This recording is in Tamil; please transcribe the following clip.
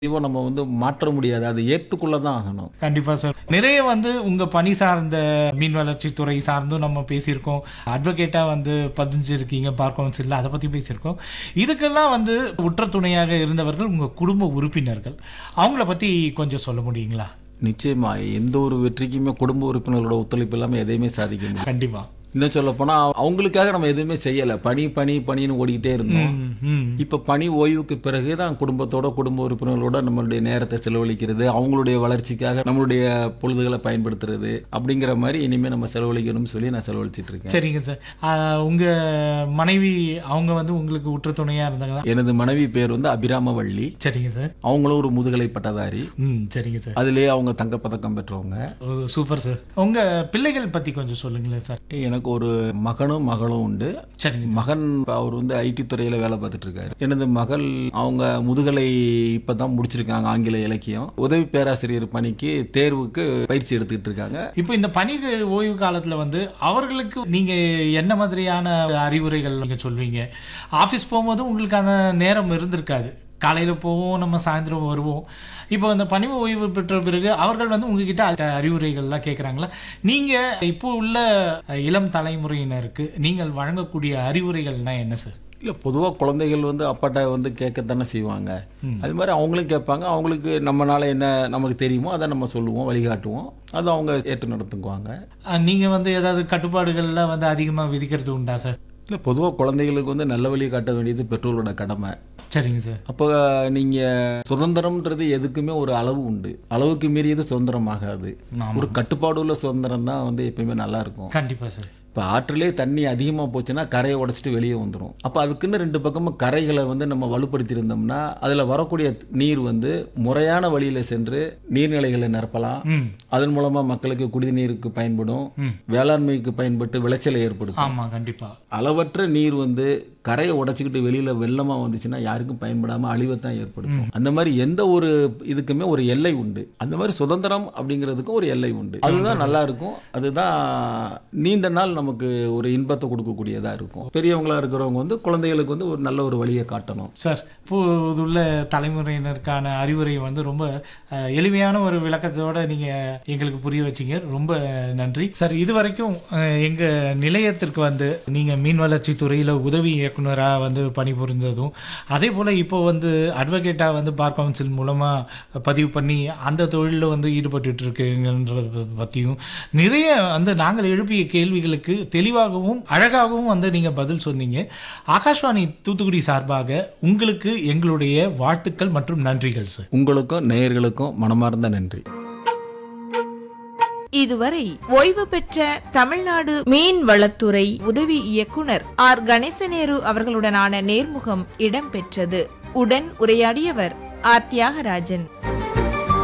இவன் நம்ம வந்து மாற்ற முடியாது அதை ஏற்றுக்கொள்ள தான் ஆகணும் கண்டிப்பா சார் நிறைய வந்து உங்க பணி சார்ந்த மீன் வளர்ச்சித்துறை சார்ந்தும் நம்ம பேசியிருக்கோம் அட்வொகேட்டா வந்து பதிஞ்சிருக்கீங்க பார் கவுன்சிலில் அதை பத்தி பேசியிருக்கோம் இதுக்கெல்லாம் வந்து உற்ற துணையாக இருந்தவர்கள் உங்க குடும்ப உறுப்பினர்கள் அவங்கள பத்தி கொஞ்சம் சொல்ல முடியுங்களா நிச்சயமா எந்த ஒரு வெற்றிக்குமே குடும்ப உறுப்பினர்களோட ஒத்துழைப்பு இல்லாமல் எதையுமே சாதிக்க முடியும் கண்டிப்பா இன்னும் சொல்ல போனா அவங்களுக்காக நம்ம எதுவுமே செய்யலை பணி பணி பணின்னு ஓடிக்கிட்டே இருந்தோம் ம், ம். இப்போ பணி ஓய்வுக்கு பிறகு தான் குடும்பத்தோட குடும்ப உறுப்பினர்களோட நம்மளுடைய நேரத்தை செலவழிக்கிறது அவங்களுடைய வளர்ச்சிக்காக நம்மளுடைய பொழுதுகளை பயன்படுத்துறது அப்படிங்கிற மாதிரி இனிமேல் நம்ம செலவழிக்கணும்னு சொல்லி நான் செலவழிச்சிட்டு இருக்கேன் சரிங்க சார் ஆஹ், உங்க மனைவி அவங்க வந்து உங்களுக்கு உற்ற துணையா இருந்தாங்களா எனது மனைவி பேர் வந்து அபிராமவள்ளி சரிங்க சார் அவங்களும் ஒரு முதுகலை பட்டதாரி ம் சரிங்க சார் அதுலேயே அவங்க தங்கப்பதக்கம் பெற்றவங்க ஓ, சூப்பர் சார் உங்க பிள்ளைகள் பத்தி கொஞ்சம் சொல்லுங்களேன் சார் எனக்கு ஒரு மகனும் மகளும் உண்டு சரிங்க மகன் அவர் வந்து ஐடி துறையில வேலை பார்த்துட்டு இருக்காரு எனது மகள் அவங்க முதுகலை இப்பதான் முடிச்சிருக்காங்க ஆங்கில இலக்கியம் உதவி பேராசிரியர் பணிக்கு தேர்வுக்கு பயிற்சி எடுத்துக்கிட்டு இருக்காங்க இப்போ இந்த பணி ஓய்வு காலத்துல வந்து அவர்களுக்கு நீங்க என்ன மாதிரியான அறிவுரைகள் நீங்க சொல்வீங்க ஆஃபீஸ் போகும்போது உங்களுக்கான நேரம் இருந்திருக்காது காலையில போவோம் நம்ம சாயந்தரம் வருவோம் இப்போ அந்த பணி ஓய்வு பெற்ற பிறகு அவர்கள் வந்து உங்ககிட்ட அந்த அறிவுரைகள்லாம் கேட்குறாங்களா நீங்க இப்போ உள்ள இளம் தலைமுறையினருக்கு நீங்கள் வழங்கக்கூடிய அறிவுரைகள்னா என்ன சார் இல்ல பொதுவா குழந்தைகள் வந்து அப்பாட்ட வந்து கேட்கத்தானே செய்வாங்க அது மாதிரி அவங்களும் கேட்பாங்க அவங்களுக்கு நம்மனால என்ன நமக்கு தெரியுமோ அதை நம்ம சொல்லுவோம் வழிகாட்டுவோம் அதை அவங்க ஏற்று நடத்துக்குவாங்க அஹ், நீங்க வந்து ஏதாவது கட்டுப்பாடுகள்லாம் வந்து அதிகமா விதிக்கிறது உண்டா சார் இல்ல பொதுவா குழந்தைகளுக்கு வந்து நல்ல வழி காட்ட வேண்டியது பெற்றோரோட கடமை சரிங்க சார் அப்போ நீங்கள் சுதந்திரம்ன்றது எதுக்குமே ஒரு அளவு உண்டு அளவுக்கு மீறியது சுதந்திரமாகாது ஆமா. ஒரு கட்டுப்பாடு உள்ள சுதந்திரம் தான் வந்து எப்பயுமே நல்லா இருக்கும் கண்டிப்பா சார் இப்போ ஆற்றிலே தண்ணி அதிகமாக போச்சுன்னா கரையை உடைச்சிட்டு வெளியே வந்துடும் அப்போ அதுக்குன்னு ரெண்டு பக்கமும் கரைகளை வந்து நம்ம வலுப்படுத்தியிருந்தோம்னா அதில் வரக்கூடிய நீர் வந்து முறையான வழியில் சென்று நீர்நிலைகளை நிரப்பலாம் ம் அதன் மூலமாக மக்களுக்கு குடிநீருக்கு பயன்படும் ம். வேளாண்மைக்கு பயன்பட்டு விளைச்சலை ஏற்படுத்தும் ஆமா கண்டிப்பா அளவற்ற நீர் வந்து கரையை உடைச்சிக்கிட்டு வெளியில வெள்ளமா வந்துச்சுன்னா யாருக்கும் பயன்படாம அழிவை தான் ஏற்படுத்தும் அந்த மாதிரி எந்த ஒரு இதுக்குமே ஒரு எல்லை உண்டு அந்த மாதிரி சுதந்திரம் அப்படிங்கிறதுக்கும் ஒரு எல்லை உண்டு அதுதான் நல்லா இருக்கும் அதுதான் நீண்ட நாள் நமக்கு ஒரு இன்பத்தை கொடுக்கக்கூடியதா இருக்கும் பெரியவங்களா இருக்கிறவங்க வந்து குழந்தைகளுக்கு வந்து ஒரு நல்ல ஒரு வழியை காட்டணும் சார் இப்போதுள்ள தலைமுறையினருக்கான அறிவுரை வந்து ரொம்ப அஹ், எளிமையான ஒரு விளக்கத்தோட நீங்க எங்களுக்கு புரிய வச்சீங்க ரொம்ப நன்றி சார் இது வரைக்கும் அஹ், எங்க நிலையத்திற்கு வந்து நீங்க மீன் வளர்ச்சி துறையில உதவி இயக்குனராக வந்து பணிபுரிந்ததும் அதே போல இப்போ வந்து அட்வொகேட்டா வந்து பார் கவுன்சில் மூலமா பதிவு பண்ணி அந்த தொழிலில் வந்து ஈடுபட்டு இருக்குங்கன்றத பற்றியும் நிறைய வந்து நாங்கள் எழுப்பிய கேள்விகளுக்கு தெளிவாகவும் அழகாகவும் வந்து நீங்கள் பதில் சொன்னீங்க ஆகாஷ்வாணி தூத்துக்குடி சார்பாக உங்களுக்கு எங்களுடைய வாழ்த்துக்கள் மற்றும் நன்றிகள் சார் உங்களுக்கும் நேயர்களுக்கும் மனமார்ந்த நன்றி இதுவரை ஓய்வு பெற்ற தமிழ்நாடு மீன் வளத்துறை உதவி இயக்குனர் ஆர் கணேசநேரு அவர்களுடனான நேர்முகம் இடம்பெற்றது உடன் உரையாடியவர் ஆர் தியாகராஜன்